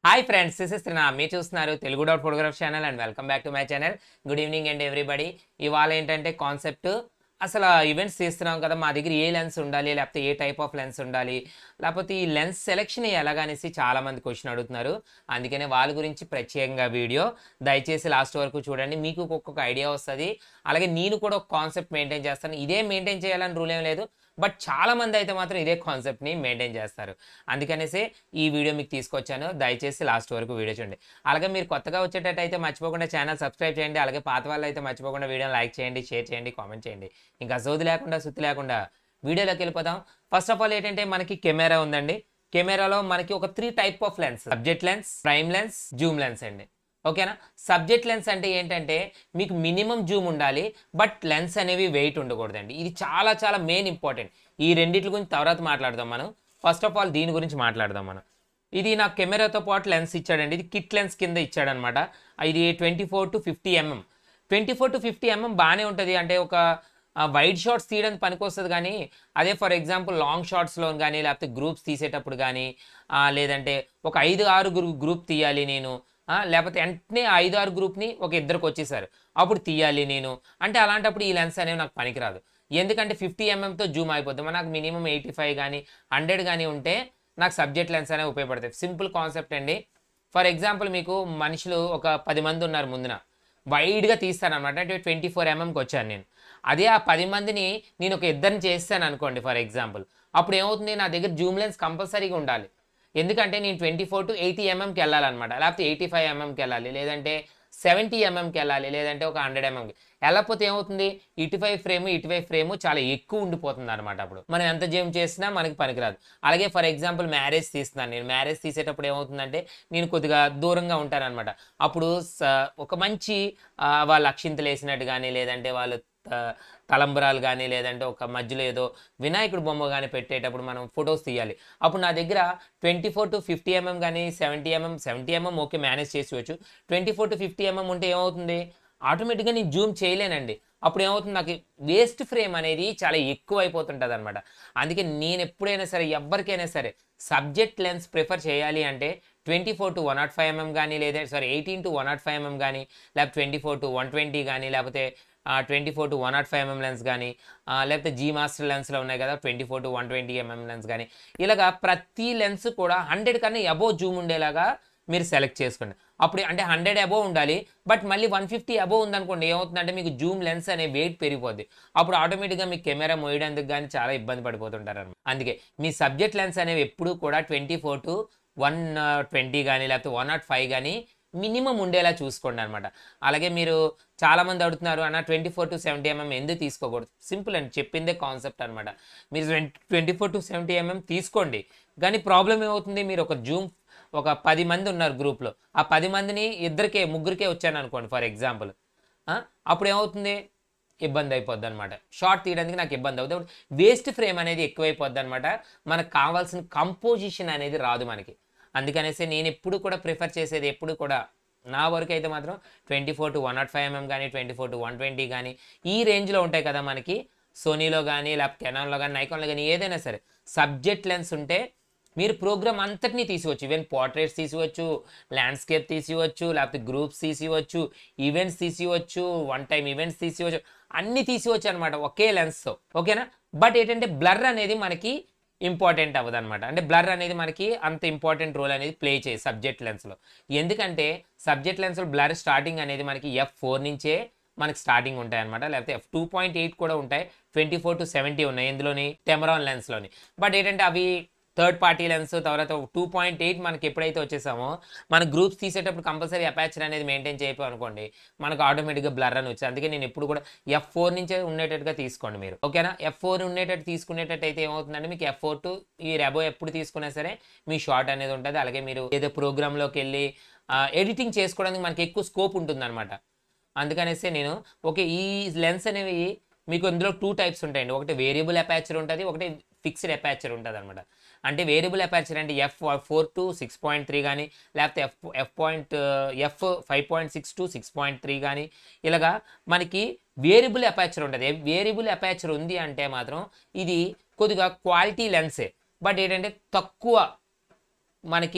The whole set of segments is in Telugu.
hi friends this is Trina మీరు చూస్తున్నారు Telugu doubt photograph channel and welcome back to my channel good evening and everybody ఇవాళ ఏంటంటే కాన్సెప్ట్ అసలు ఈవెంట్స్ చేస్తున్నాం కదా మా దగ్గర ఏ లెన్స్ ఉండాలి లేకపోతే ఏ టైప్ ఆఫ్ లెన్స్ ఉండాలి లేకపోతే ఈ లెన్స్ సెలెక్షన్ ఎలాగనేసి చాలా మంది క్వశ్చన్ అడుగుతున్నారు అందుకనే వాళ్ళ గురించి ప్రత్యేకంగా వీడియో దయచేసి లాస్ట్ వరకు చూడండి మీకు ఒక్కొక్క ఐడియా వస్తుంది అలాగే నేను కూడా ఒక కాన్సెప్ట్ మెయింటైన్ చేస్తాను ఇదే మెయింటైన్ చేయాలని రూల్ ఏం లేదు బట్ చాలా మంది అయితే మాత్రం ఇదే కాన్సెప్ట్ని మెయింటైన్ చేస్తారు అందుకనేసి ఈ వీడియో మీకు తీసుకొచ్చాను దయచేసి లాస్ట్ వరకు వీడియో చూడండి అలాగే మీరు కొత్తగా వచ్చేటట్టయితే మర్చిపోకుండా ఛానల్ సబ్స్క్రైబ్ చేయండి అలాగే పాత వాళ్ళు అయితే మర్చిపోకుండా వీడియోని లైక్ చేయండి షేర్ చేయండి కామెంట్ చేయండి ఇంకా సోది లేకుండా సుత్తి లేకుండా వీడియోలోకి వెళ్ళిపోదాం ఫస్ట్ ఆఫ్ ఆల్ ఏంటంటే మనకి కెమెరా ఉందండి కెమెరాలో మనకి ఒక three type of lens subject lens prime lens zoom lens అండి ఓకేనా సబ్జెక్ట్ లెన్స్ అంటే ఏంటంటే మీకు మినిమం జూమ్ ఉండాలి బట్ లెన్స్ అనేవి వెయిట్ ఉండకూడదండి ఇది చాలా చాలా మెయిన్ ఇంపార్టెంట్ ఈ రెండింటి గురించి తర్వాత మాట్లాడదాం మనం ఫస్ట్ ఆఫ్ ఆల్ దీని గురించి మాట్లాడదాం మనం ఇది నాకు కెమెరాతో పాటు లెన్స్ ఇచ్చాడండి ఇది కిట్ లెన్స్ కింద ఇచ్చాడనమాట ఇది twenty four to fifty MM twenty four to fifty MM బాగానే ఉంటుంది అంటే ఒక వైడ్ షార్ట్స్ తీయడానికి పనికొస్తుంది కానీ అదే ఫర్ ఎగ్జాంపుల్ లాంగ్ షార్ట్స్లో కానీ లేకపోతే గ్రూప్స్ తీసేటప్పుడు కానీ ఆ, లేదంటే ఒక ఐదు ఆరు గ్రూప్ తీయాలి నేను ఆ, లేకపోతే వెంటనే ఐదు ఆరు గ్రూప్ని ఒక ఇద్దరికి వచ్చేసారు అప్పుడు తీయాలి నేను అంటే అలాంటప్పుడు ఈ లెన్స్ అనేవి నాకు పనికిరాదు ఎందుకంటే ఫిఫ్టీ ఎంఎంతో జూమ్ అయిపోద్ది నాకు మినిమం ఎయిటీ ఫైవ్ కానీ హండ్రెడ్ కానీ ఉంటే నాకు సబ్జెక్ట్ లెన్స్ అనేవి ఉపయోగపడతాయి సింపుల్ కాన్సెప్ట్ అండి ఫర్ ఎగ్జాంపుల్ మీకు మనుషులు ఒక పది మంది ఉన్నారు ముందున వైడ్గా తీస్తాను అనమాట అంటే ట్వంటీ ఫోర్ ఎంఎంకి వచ్చాను నేను అదే ఆ పది మందిని నేను ఒక ఇద్దరిని చేస్తాను అనుకోండి ఫర్ ఎగ్జాంపుల్ అప్పుడు ఏమవుతుంది నా దగ్గర జూమ్ లెన్స్ కంపల్సరీగా ఉండాలి ఎందుకంటే నేను ట్వంటీ ఫోర్ టు ఎయిటీ ఎంఎంకి వెళ్ళాలన్నమాట లేకపోతే ఎయిటీ ఫైవ్ ఎంఎంకి వెళ్ళాలి లేదంటే సెవెంటీ ఎంఎంకి వెళ్ళాలి లేదంటే ఒక హండ్రెడ్ ఎంఎంకి వెళ్ళకపోతే ఏమవుతుంది ఇటువైపు ఫ్రేమ్ ఇటువైపు ఫ్రేమ్ చాలా ఎక్కువ ఉండిపోతుంది అనమాట అప్పుడు మనం ఎంత జూమ్ చేసినా మనకి పనికిరాదు అలాగే ఫర్ ఎగ్జాంపుల్ మ్యారేజ్ తీస్తున్నాను నేను మ్యారేజ్ తీసేటప్పుడు ఏమవుతుందంటే నేను కొద్దిగా దూరంగా ఉంటాను అనమాట అప్పుడు స- ఒక మంచి ఆ, వాళ్ళు అక్షింతలు వేసినట్టు కానీ లేదంటే వాళ్ళు త- తలంబరాలు కానీ లేదంటే ఒక మధ్యలో ఏదో వినాయకుడు బొమ్మ కానీ పెట్టేటప్పుడు మనం ఫొటోస్ తీయాలి అప్పుడు నా దగ్గర twenty four to fifty MM కానీ seventy MM seventy MM okay manage చేసుకోవచ్చు twenty four to fifty MM ఉంటే ఏమవుతుంది ఆటోమేటిక్గా నేను జూమ్ చేయలేనండి అప్పుడు ఏమవుతుంది నాకు వేస్ట్ ఫ్రేమ్ అనేది చాలా ఎక్కువ అయిపోతుంటుంది అనమాట అందుకే నేను ఎప్పుడైనా సరే ఎవరికైనా సరే సబ్జెక్ట్ లెన్స్ ప్రిఫర్ చేయాలి అంటే twenty four to one nought five MM కానీ లేదా sorry eighteen to one nought five MM కానీ లేకపోతే twenty four to one twenty కానీ లేకపోతే twenty four to one nought five MM lens కానీ లేకపోతే జీ మాస్టర్ లెన్స్లో ఉన్నాయి కదా twenty four to one twenty MM lens కానీ ఇలాగా ప్రతి లెన్స్ కూడా హండ్రెడ్ కన్నా అబోవ్ జూమ్ ఉండేలాగా మీరు సెలెక్ట్ చేసుకోండి అప్పుడు అంటే హండ్రెడ్ అబోవ్ ఉండాలి బట్ మళ్ళీ వన్ ఫిఫ్టీ అబోవ్ ఉందనుకోండి ఏమవుతుందంటే మీకు జూమ్ లెన్స్ అనే వెయిట్ పెరిగిపోద్ది అప్పుడు ఆటోమేటిక్గా మీ కెమెరా మోయడానికి కానీ చాలా ఇబ్బంది పడిపోతుంటారు అన్నమాట అందుకే మీ సబ్జెక్ట్ లెన్స్ అనేవి ఎప్పుడూ కూడా twenty four to one twenty కానీ లేకపోతే వన్ నాట్ ఫైవ్ కానీ మినిమం ఉండేలా చూసుకోండి అనమాట అలాగే మీరు చాలామంది అడుగుతున్నారు అన్న twenty four to seventy MM ఎందుకు తీసుకోకూడదు సింపుల్ అండి చెప్పిందే కాన్సెప్ట్ అనమాట మీరు twenty four to seventy MM తీసుకోండి కానీ ప్రాబ్లం ఏమవుతుంది మీరు ఒక జూమ్ ఒక పది మంది ఉన్నారు గ్రూప్లో ఆ పది మందిని ఇద్దరికే ముగ్గురికే వచ్చాను అనుకోండి ఫర్ ఎగ్జాంపుల్ అప్పుడు ఏమవుతుంది ఇబ్బంది అయిపోద్ది అనమాట షార్ట్ తీయడానికి నాకు ఇబ్బంది అవుతుంది అప్పుడు వేస్ట్ ఫ్రేమ్ అనేది ఎక్కువైపోద్ది అనమాట మనకు కావాల్సిన కంపోజిషన్ అనేది రాదు మనకి అందుకనేసి నేను ఎప్పుడు కూడా ప్రిఫర్ చేసేది ఎప్పుడు కూడా నా వరకు అయితే మాత్రం twenty four to one nought five MM కానీ twenty four to one twenty కానీ ఈ రేంజ్లో ఉంటాయి కదా మనకి సోనీలో కానీ లేకపోతే కెనాన్లో కానీ నైకాన్లో కానీ ఏదైనా సరే సబ్జెక్ట్ లెన్స్ ఉంటే మీరు ప్రోగ్రామ్ అంతటినీ తీసివచ్చు ఈవెన్ పోర్ట్రేట్స్ తీసివచ్చు ల్యాండ్స్కేప్ తీసివచ్చు లేకపోతే గ్రూప్స్ తీసివచ్చు ఈవెంట్స్ తీసివచ్చు వన్ టైం ఈవెంట్స్ తీసివచ్చు అన్నీ తీసివచ్చు అనమాట ఒకే లెన్స్తో ఓకేనా బట్ ఏంటంటే బ్లర్ అనేది మనకి ఇంపార్టెంట్ అవ్వదు అనమాట అంటే బ్లర్ అనేది మనకి అంత ఇంపార్టెంట్ రోల్ అనేది ప్లే చేయి సబ్జెక్ట్ లెన్స్లో ఎందుకంటే సబ్జెక్ట్ లెన్స్లో బ్లర్ స్టార్టింగ్ అనేది మనకి ఎఫ్ ఫోర్ నుంచే మనకి స్టార్టింగ్ ఉంటాయి అనమాట లేకపోతే ఎఫ్ టూ పాయింట్ ఎయిట్ కూడా ఉంటాయి ట్వంటీ ఫోర్ టు సెవెంటీ ఉన్నాయి ఇందులోని టెమరాన్ లెన్స్లోని బట్ ఏంటంటే అవి థర్డ్ పార్టీ లెన్స్ తర్వాత టూ పాయింట్ ఎయిట్ మనకి ఎప్పుడైతే వచ్చేసామో మన గ్రూప్స్ తీసేటప్పుడు కంపల్సరీ అపాచర్ అనేది మెయింటైన్ చేయకపోయి అనుకోండి మనకు ఆటోమేటిక్గా బ్లర్ అని వచ్చి అందుకే నేను ఎప్పుడు కూడా ఎఫ్ ఫోర్ నుంచే ఉండేటట్టుగా తీసుకోండి మీరు ఓకేనా ఎఫ్ ఫోర్ ఉండేటట్టు తీసుకునేటట్టు అయితే ఏమవుతుందంటే మీకు ఎఫ్ ఫోర్ టు ఈ రెబో ఎప్పుడు తీసుకున్నా సరే మీ షార్ట్ అనేది ఉంటుంది అలాగే మీరు ఏదో ప్రోగ్రాంలోకి వెళ్ళి ఎడిటింగ్ చేసుకోవడానికి మనకి ఎక్కువ స్కోప్ ఉంటుందన్నమాట అందుకనేసి నేను ఓకే ఈ లెన్స్ అనేవి మీకు ఇందులో టూ టైప్స్ ఉంటాయండి ఒకటి వేరియబుల్ అపాచర్ ఉంటుంది ఒకటి ఫిక్స్డ్ అపాచర్ ఉంటుంది అనమాట అంటే వేరియబుల్ అపాచర్ అంటే F four to six point three కానీ లేకపోతే F F point F five point six to six point three కానీ ఇలాగా మనకి వేరియబుల్ అపాచర్ ఉంటుంది వేరియబుల్ అపాచర్ ఉంది అంటే మాత్రం ఇది కొద్దిగా క్వాలిటీ లెన్సే బట్ ఏంటంటే తక్కువ మనకి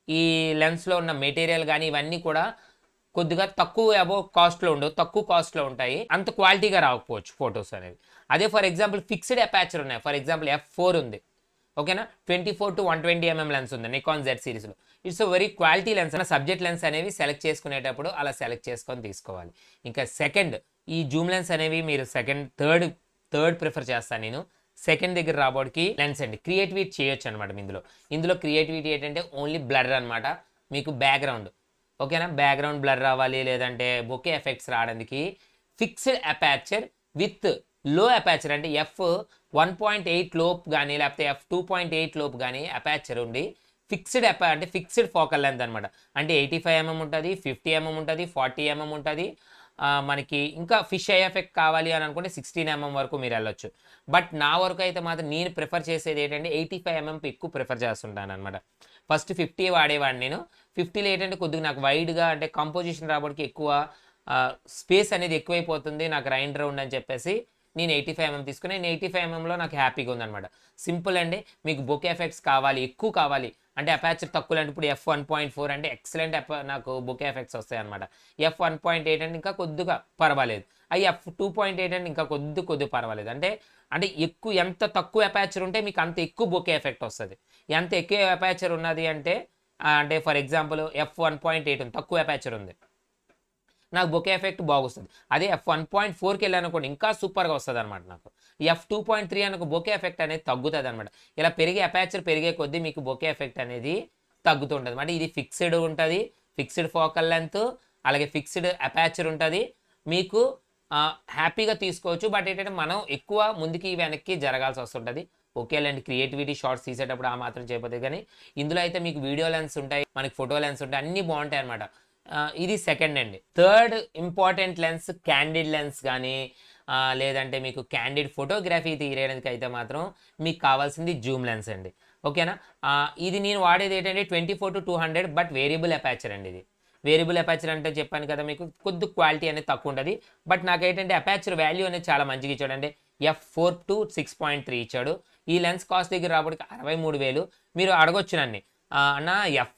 ఈ లెన్స్లో ఉన్న మెటీరియల్ కానీ ఇవన్నీ కూడా కొద్దిగా తక్కువ అబౌ కాస్ట్లో ఉండవు తక్కువ కాస్ట్లో ఉంటాయి అంత క్వాలిటీగా రాకపోవచ్చు ఫొటోస్ అనేవి అదే ఫర్ ఎగ్జాంపుల్ ఫిక్స్డ్ అపాచర్ ఉన్నాయి ఫర్ ఎగ్జాంపుల్ ఎఫ్ ఫోర్ ఉంది ఓకేనా twenty four to one twenty MM lens ఉంది నికాన్ జెడ్ సిరీస్లో it's very quality lens subject lens అనేవి సెలెక్ట్ చేసుకునేటప్పుడు అలా సెలెక్ట్ చేసుకొని తీసుకోవాలి ఇంకా సెకండ్ ఈ జూమ్ లెన్స్ అనేవి మీరు సెకండ్ థర్డ్ థర్డ్ ప్రిఫర్ చేస్తాను నేను సెకండ్ దగ్గర రాబోడికి లెన్స్ అండి క్రియేటివిటీ చేయొచ్చు అనమాట ఇందులో ఇందులో క్రియేటివిటీ ఏంటంటే ఓన్లీ బ్లర్ అనమాట మీకు బ్యాక్గ్రౌండ్ ఓకేనా బ్యాక్గ్రౌండ్ బ్లర్ రావాలి లేదంటే బొకే ఎఫెక్ట్స్ రావడానికి fixed aperture with low aperture అంటే ఎఫ్ వన్ పాయింట్ ఎయిట్ లోప్ కానీ లేకపోతే ఎఫ్ టూ పాయింట్ ఎయిట్ లోప్ కానీ అపాచర్ ఉండి ఫిక్స్డ్ అపా అంటే ఫిక్స్డ్ ఫోకల్ లెంత్ అనమాట అంటే ఎయిటీ ఫైవ్ ఎంఎం ఉంటుంది ఫిఫ్టీ ఎంఎం ఉంటుంది ఫార్టీ ఎంఎం ఉంటుంది ఆ, మనకి ఇంకా ఫిష్ ఐ ఎఫెక్ట్ కావాలి అని అనుకుంటే సిక్స్టీన్ ఎంఎం వరకు మీరు వెళ్ళొచ్చు బట్ నా వరకు అయితే మాత్రం నేను ప్రిఫర్ చేసేది ఏంటంటే ఎయిటీ ఫైవ్ ఎంఎం ఎక్కువ ప్రిఫర్ చేస్తుంటాను అనమాట ఫస్ట్ ఫిఫ్టీ వాడేవాడిని నేను ఫిఫ్టీలో ఏంటంటే కొద్దిగా నాకు వైడ్గా అంటే కంపోజిషన్ రాబడికి ఎక్కువ స్పేస్ అనేది ఎక్కువైపోతుంది నాకు రైండ్ రౌండ్ అని చెప్పేసి నేను ఎయిటీ ఫైవ్ ఎంఎం తీసుకుని నేను ఎయిటీ ఫైవ్ ఎంఎంలో నాకు హ్యాపీగా ఉందన్నమాట సింపుల్ అండి మీకు బొకే ఎఫెక్ట్స్ కావాలి ఎక్కువ కావాలి అంటే అపాచర్ తక్కువ అంటే ఇప్పుడు ఎఫ్ వన్ పాయింట్ ఫోర్ అంటే ఎక్సలెంట్ నాకు బొకే ఎఫెక్ట్స్ వస్తాయి అనమాట ఎఫ్ వన్ పాయింట్ ఎయిట్ అంటే ఇంకా కొద్దిగా పర్వాలేదు అవి ఎఫ్ టూ పాయింట్ ఎయిట్ అంటే ఇంకా కొద్ది కొద్ది పర్వాలేదు అంటే అంటే ఎక్కువ ఎంత తక్కువ అపాచర్ ఉంటే మీకు అంత ఎక్కువ బొకే ఎఫెక్ట్ వస్తుంది ఎంత ఎక్కువ అపాచర్ ఉన్నది అంటే ఆ, అంటే for example F one point eight ఉంది తక్కువ అపాచర్ ఉంది నాకు బొకే ఎఫెక్ట్ బాగొస్తుంది అదే ఎఫ్ వన్ పాయింట్ ఫోర్కి వెళ్ళాను అనుకోండి ఇంకా సూపర్గా వస్తుంది అనమాట నాకు ఎఫ్ టూ పాయింట్ త్రీ అనుకో బొకే ఎఫెక్ట్ అనేది తగ్గుతుంది అనమాట ఇలా పెరిగే అపాచర్ పెరిగే కొద్దీ మీకు బొకే ఎఫెక్ట్ అనేది తగ్గుతుంటుంది అంటే ఇది ఫిక్స్డ్ ఉంటుంది ఫిక్స్డ్ ఫోకల్ లెంత్ అలాగే ఫిక్స్డ్ అపాచర్ ఉంటుంది మీకు ఆ, హ్యాపీగా తీసుకోవచ్చు బట్ ఏంటంటే మనం ఎక్కువ ముందుకి వెనక్కి జరగాల్సి వస్తుంటుంది ఓకేలేండి క్రియేటివిటీ షార్ట్స్ తీసేటప్పుడు ఆ మాత్రం చేయకపోతే కానీ ఇందులో అయితే మీకు వీడియో లెన్స్ ఉంటాయి మనకి ఫోటో లెన్స్ ఉంటాయి అన్నీ బాగుంటాయి అనమాట ఇది సెకండ్ అండి third important lens candid lens కానీ ఆ, లేదంటే మీకు క్యాండిడ్ ఫోటోగ్రఫీ తీయడానికి అయితే మాత్రం మీకు కావాల్సింది జూమ్ లెన్స్ అండి ఓకేనా ఆ, ఇది నేను వాడేది ఏంటంటే twenty four to two hundred but variable aperture అండి ఇది వేరియబుల్ అపాచర్ అంటే చెప్పాను కదా మీకు కొద్ది క్వాలిటీ అనేది తక్కువ ఉంటుంది బట్ నాకేంటంటే అపాచర్ వాల్యూ అనేది చాలా మంచిగా ఇచ్చాడు అంటే F four to six point three ఇచ్చాడు ఈ లెన్స్ కాస్ట్ దగ్గర రాబడికి అరవై మూడు వేలు మీరు అడగొచ్చు నన్ను "ఆ, అన్న ఎఫ్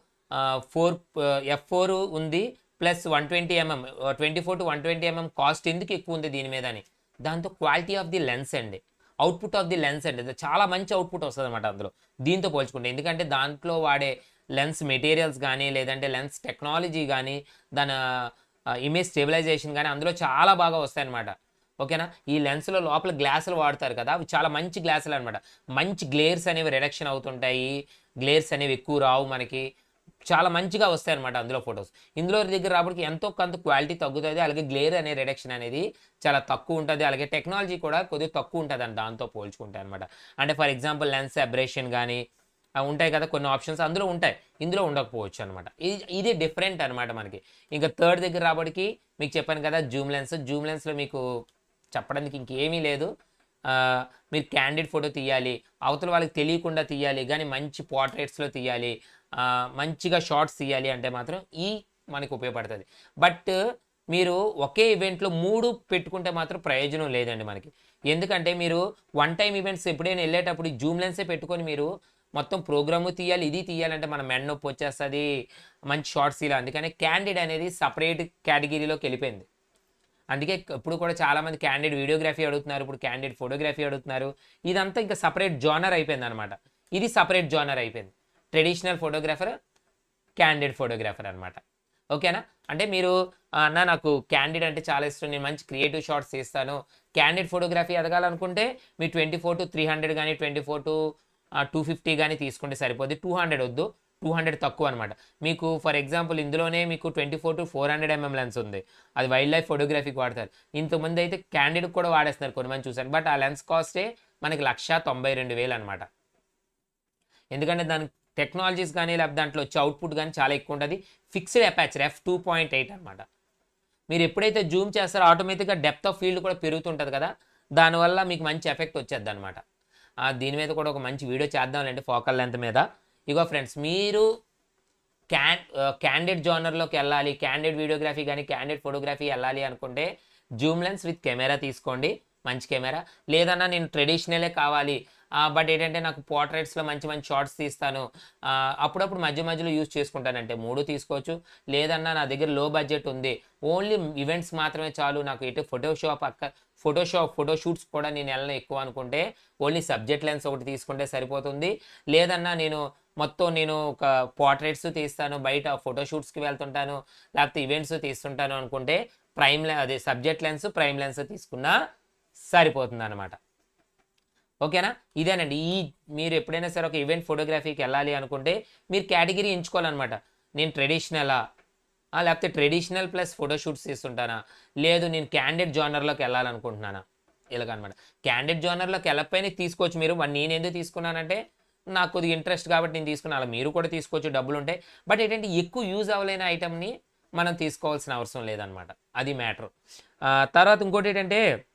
ఫోర్ ఎఫ్ ఫోర్ ఉంది plus one twenty mm twenty four to one twenty mm cost ఎందుకు ఎక్కువ ఉంది దీని మీద అని దాంతో క్వాలిటీ ఆఫ్ ది లెన్స్ అండి అవుట్పుట్ ఆఫ్ ది లెన్స్ అండి అది చాలా మంచి అవుట్పుట్ వస్తుంది అనమాట అందులో దీంతో పోల్చుకుంటే ఎందుకంటే దాంట్లో వాడే లెన్స్ మెటీరియల్స్ కానీ లేదంటే లెన్స్ టెక్నాలజీ కానీ దాని ఇమేజ్ స్టెబిలైజేషన్ కానీ అందులో చాలా బాగా వస్తాయి అనమాట ఓకేనా ఈ లెన్స్లో లోపల గ్లాసులు వాడతారు కదా అవి చాలా మంచి గ్లాసులు అనమాట మంచి గ్లేర్స్ అనేవి రిడక్షన్ అవుతుంటాయి గ్లేర్స్ అనేవి ఎక్కువ రావు మనకి చాలా మంచిగా వస్తాయి అనమాట అందులో ఫొటోస్ ఇందులో దగ్గర రాబడికి ఎంతో కొంత క్వాలిటీ తగ్గుతుంది అలాగే గ్లేర్ అనే రిడక్షన్ అనేది చాలా తక్కువ ఉంటుంది అలాగే టెక్నాలజీ కూడా కొద్దిగా తక్కువ ఉంటుంది అండి దాంతో పోల్చుకుంటే అనమాట అంటే ఫర్ ఎగ్జాంపుల్ లెన్స్ అబ్రేషన్ కానీ ఆ ఉంటాయి కదా కొన్ని ఆప్షన్స్ అందులో ఉంటాయి ఇందులో ఉండకపోవచ్చు అనమాట ఇది ఇది డిఫరెంట్ అనమాట మనకి ఇంకా థర్డ్ దగ్గర రాబడికి మీకు చెప్పాను కదా జూమ్ లెన్స్ జూమ్ లెన్స్లో మీకు చెప్పడానికి ఇంకేమీ లేదు ఆ, మీరు క్యాండిడ్ ఫోటో తీయాలి అవతల వాళ్ళకి తెలియకుండా తీయాలి కానీ మంచి పోర్ట్రేట్స్లో తీయాలి ఆ, మంచిగా షార్ట్స్ తీయాలి అంటే మాత్రం ఈ మనకి ఉపయోగపడుతుంది బట్ మీరు ఒకే ఈవెంట్లో మూడు పెట్టుకుంటే మాత్రం ప్రయోజనం లేదండి మనకి ఎందుకంటే మీరు వన్ టైం ఈవెంట్స్ ఎప్పుడైనా వెళ్ళేటప్పుడు ఈ జూమ్ లెన్సే పెట్టుకొని మీరు మొత్తం ప్రోగ్రాము తీయాలి ఇది తీయాలంటే మన మెడ నొప్పి వచ్చేస్తుంది మంచి షార్ట్స్ ఇలా అందుకని క్యాండిడ్ అనేది సపరేట్ కేటగిరీలోకి వెళ్ళిపోయింది అందుకే ఇప్పుడు కూడా చాలా మంది క్యాండిడ్ వీడియోగ్రఫీ అడుగుతున్నారు ఇప్పుడు క్యాండిడ్ ఫోటోగ్రఫీ అడుగుతున్నారు ఇదంతా ఇంకా సపరేట్ జోనర్ అయిపోయింది అనమాట ఇది సపరేట్ జోనర్ అయిపోయింది ట్రెడిషనల్ ఫోటోగ్రాఫర్ క్యాండిడ్ ఫోటోగ్రాఫర్ అనమాట ఓకేనా అంటే మీరు "ఆ, అన్న నాకు క్యాండిడ్ అంటే చాలా ఇష్టం నేను మంచి క్రియేటివ్ షాట్స్ తీస్తాను క్యాండిడ్ ఫోటోగ్రఫీ ఎదగాలనుకుంటే మీ twenty four to three hundred కానీ twenty four to two fifty కానీ తీసుకుంటే సరిపోద్ది టూ హండ్రెడ్ వద్దు టూ హండ్రెడ్ తక్కువ అనమాట మీకు ఫర్ ఎగ్జాంపుల్ ఇందులోనే మీకు twenty four to four hundred mm lens ఉంది అది వైల్డ్ లైఫ్ ఫోటోగ్రఫీకి వాడతారు ఇంతకుముందు అయితే క్యాండిడ్ కూడా వాడేస్తున్నారు కొన్ని మంది చూసాను బట్ ఆ లెన్స్ కాస్టే మనకి లక్ష తొంభై రెండు వేలు అనమాట ఎందుకంటే దాని టెక్నాలజీస్ కానీ లేకపోతే దాంట్లో వచ్చే అవుట్పుట్ కానీ చాలా ఎక్కువ ఉంటుంది fixed aperture F two point eight అనమాట మీరు ఎప్పుడైతే జూమ్ చేస్తారో ఆటోమేటిక్గా డెప్త్ ఆఫ్ ఫీల్డ్ కూడా పెరుగుతుంటుంది కదా దానివల్ల మీకు మంచి ఎఫెక్ట్ వచ్చేది అనమాట దీని మీద కూడా ఒక మంచి వీడియో చేద్దాంలేండి ఫోకల్ లెంత్ మీద ఇగో ఫ్రెండ్స్ మీరు క్యాన్ క్యాండిడ్ జోనర్లోకి వెళ్ళాలి క్యాండిడ్ వీడియోగ్రఫీ కానీ క్యాండిడ్ ఫోటోగ్రఫీ వెళ్ళాలి అనుకుంటే జూమ్ లెన్స్ విత్ కెమెరా తీసుకోండి మంచి కెమెరా లేదన్నా నేను ట్రెడిషనలే కావాలి బట్ ఏంటంటే నాకు పోర్ట్రేట్స్లో మంచి మంచి షార్ట్స్ తీస్తాను ఆ, అప్పుడప్పుడు మధ్య మధ్యలో యూజ్ చేసుకుంటానంటే మూడు తీసుకోవచ్చు లేదన్నా నా దగ్గర లో బడ్జెట్ ఉంది ఓన్లీ ఈవెంట్స్ మాత్రమే చాలు నాకు ఇటు ఫోటోషాప్ అక్క ఫోటోషాప్ ఫోటో షూట్స్ కూడా నేను వెళ్ళను ఎక్కువ అనుకుంటే ఓన్లీ సబ్జెక్ట్ లెన్స్ ఒకటి తీసుకుంటే సరిపోతుంది లేదన్నా నేను మొత్తం నేను ఒక పోర్ట్రేట్స్ తీస్తాను బయట ఫోటోషూట్స్కి వెళ్తుంటాను లేకపోతే ఈవెంట్స్ తీస్తుంటాను అనుకుంటే ప్రైమ్ లెన్స్ అదే సబ్జెక్ట్ లెన్స్ ప్రైమ్ లెన్స్ తీసుకున్నా సరిపోతుంది అనమాట ఓకేనా ఇదేనండి ఈ మీరు ఎప్పుడైనా సరే ఒక ఈవెంట్ ఫోటోగ్రఫీకి వెళ్ళాలి అనుకుంటే మీరు కేటగిరీ ఎంచుకోవాలన్నమాట నేను ట్రెడిషనలా లేకపోతే ట్రెడిషనల్ ప్లస్ ఫోటోషూట్స్ తీస్తుంటానా లేదు నేను క్యాండిడ్ జానర్లోకి వెళ్ళాలనుకుంటున్నానా ఇలాగనమాట క్యాండిడ్ జానర్లోకి వెళ్ళకపోయినా తీసుకోవచ్చు మీరు మరి నేను ఎందుకు తీసుకున్నానంటే నాకు కొద్దిగా ఇంట్రెస్ట్ కాబట్టి నేను తీసుకున్నాను అలా మీరు కూడా తీసుకోవచ్చు డబ్బులు ఉంటాయి బట్ ఏంటంటే ఎక్కువ యూజ్ అవ్వలేని ఐటమ్ని మనం తీసుకోవాల్సిన అవసరం లేదనమాట అది మ్యాటర్ తర్వాత ఇంకోటి ఏంటంటే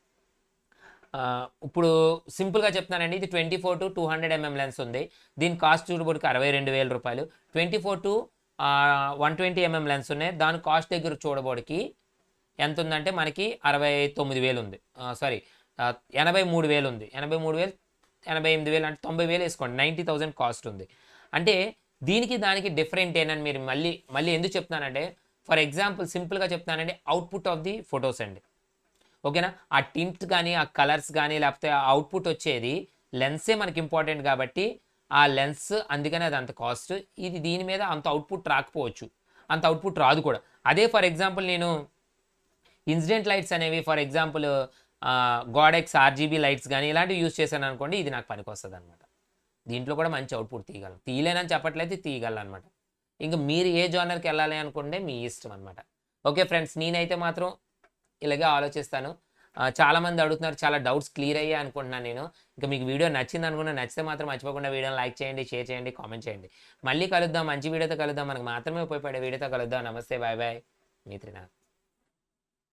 ఆ, ఇప్పుడు సింపుల్గా చెప్తున్నానండి ఇది twenty four to two hundred mm lens ఉంది దీని కాస్ట్ చూడబోటికి అరవై రెండు వేల రూపాయలు twenty four to one twenty MM lens ఉన్నాయి దాని కాస్ట్ దగ్గర చూడబోడికి ఎంత ఉందంటే మనకి అరవై తొమ్మిది వేలు ఉంది సారీ ఎనభై మూడు వేలు ఉంది ఎనభై మూడు వేలు ఎనభై ఎనిమిది వేలు అంటే తొంభై వేలు వేసుకోండి నైంటీ థౌసండ్ కాస్ట్ ఉంది అంటే దీనికి దానికి డిఫరెంట్ ఏంటని మీరు మళ్ళీ మళ్ళీ ఎందుకు చెప్తున్నానంటే ఫర్ ఎగ్జాంపుల్ సింపుల్గా చెప్తున్నానంటే అవుట్పుట్ ఆఫ్ ది ఫొటోస్ అండి ఓకేనా ఆ టింట్ కానీ ఆ కలర్స్ కానీ లేకపోతే ఆ అవుట్పుట్ వచ్చేది లెన్సే మనకి ఇంపార్టెంట్ కాబట్టి ఆ లెన్స్ అందుకనే అది అంత కాస్ట్ ఇది దీని మీద అంత అవుట్పుట్ రాకపోవచ్చు అంత అవుట్పుట్ రాదు కూడా అదే ఫర్ ఎగ్జాంపుల్ నేను ఇన్సిడెంట్ లైట్స్ అనేవి for example Godox RGB lights కానీ ఇలాంటివి యూస్ చేశాను అనుకోండి ఇది నాకు పనికి వస్తుంది అనమాట దీంట్లో కూడా మంచి అవుట్పుట్ తీయగలం తీయలేనని చెప్పట్లయితే తీయగలను అనమాట ఇంకా మీరు ఏ జోనర్కి వెళ్ళాలి అనుకుంటే మీ ఇష్టం అనమాట ఓకే ఫ్రెండ్స్ నేనైతే మాత్రం ఇలాగే ఆలోచిస్తాను ఆ, చాలా మంది అడుగుతున్నారు చాలా డౌట్స్ క్లియర్ అయ్యాయి అనుకుంటున్నాను నేను ఇంకా మీకు వీడియో నచ్చింది అనుకున్నా నచ్చితే మాత్రం మర్చిపోకుండా వీడియోని లైక్ చేయండి షేర్ చేయండి కామెంట్ చేయండి మళ్ళీ కలుద్దాం మంచి వీడియోతో కలుద్దాం మనకు మాత్రమే ఉపయోగపడే వీడియోతో కలుద్దాం నమస్తే బాయ్ బాయ్ మీ త్రినాథ్